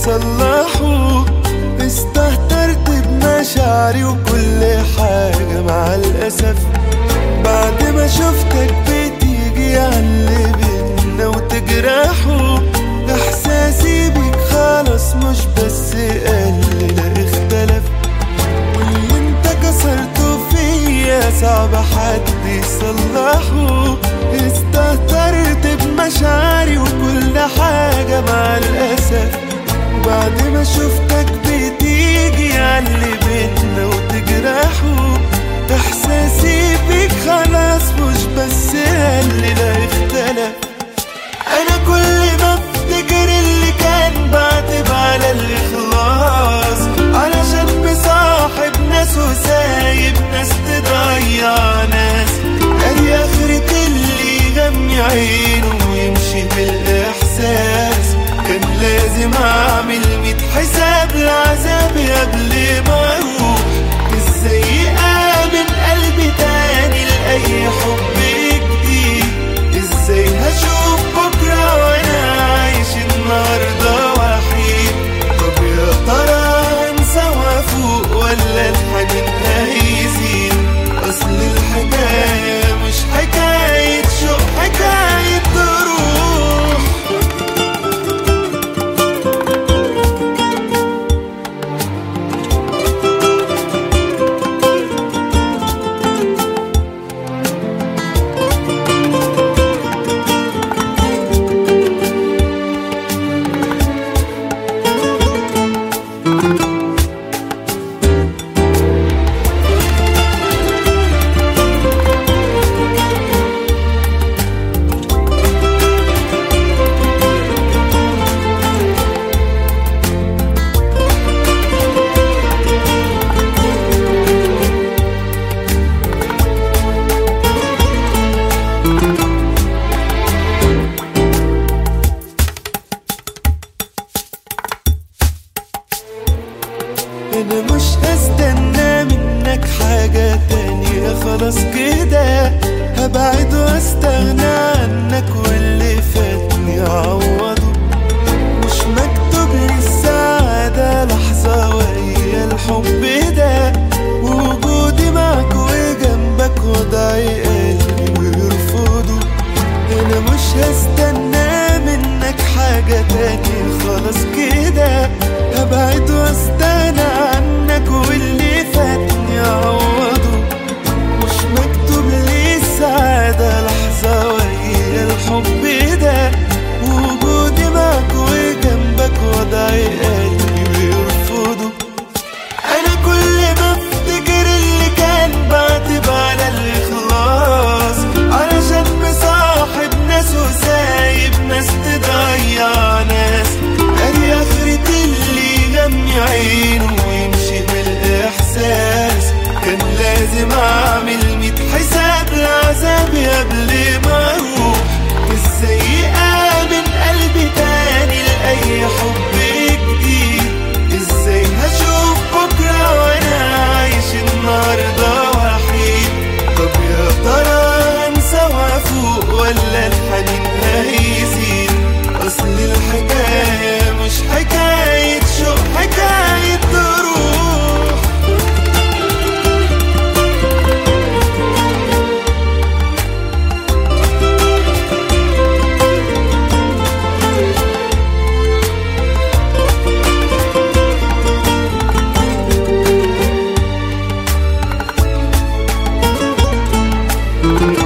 يصلحوا استهترت بمشاعري وكل حاجة مع الأسف بعد ما شفتك بتيجي عاللي بينا وتجرحه إحساسي بيك خلاص مش بس قل لا اختلف واللي انت كسرته فيا صعب حد يصلحه استهترت بمشاعري وكل حاجة مع الأسف وبعد ما شفتك بتيجي عاللي بينا وتجرحه إحساسي بيك خلاص مش بس قل لا اختلف أنا كل ما افتكر اللي كان بعتب على الإخلاص علشان مصاحب ناس وسايب ناس تضيع ناس أدي آخرة اللي يغمي عينه ويمشي بالإحساس كان لازم أعمل ميت حساب لعذابي قبل ما أروح إزاي آمن قلبي تاني لأي حب جديد إزاي هشوف بكرة وأنا عايش النهاردة وحيد طب يا ترى هنسى وأفوق ولا الحنين هيزيد أصل الحكاية مش حكاية شوق حكاية ظروف انا مش هستنى منك حاجة تانية خلاص كده هبعد واستغنى عنك واللي فاتني اعوضه مش مكتوب لي السعادة لحظة وهي الحب ده وجودي معك وجنبك وضعي قلبي ويرفضه انا مش هستنى منك حاجة تانية خلاص كده هبعد واستغنى عنك واللي فاتني اعوضه مش مكتوب لي السعادة لحظة وهي الحب ده وجودي معك وجنبك وضعي قلبي ويرفضه انا كل ما افتكر اللي كان بعتب على الاخلاص علشان مصاحب ناس وسايب ناس تضيع ناس ادي اخرة اللي يغمي عينه ويمشي بالاحساس كان لازم اعمل ميت حساب لعذابي قبل ما اروح ازاي امن قلبي تاني لاي حب جديد ازاي هشوف بكرة وانا عايش النهاردة وحيد طب يا ترى هنسى وافوق ولا الحنين هيزيد اصل الحكاية مش حكاية شوق حكاية ظروف thank you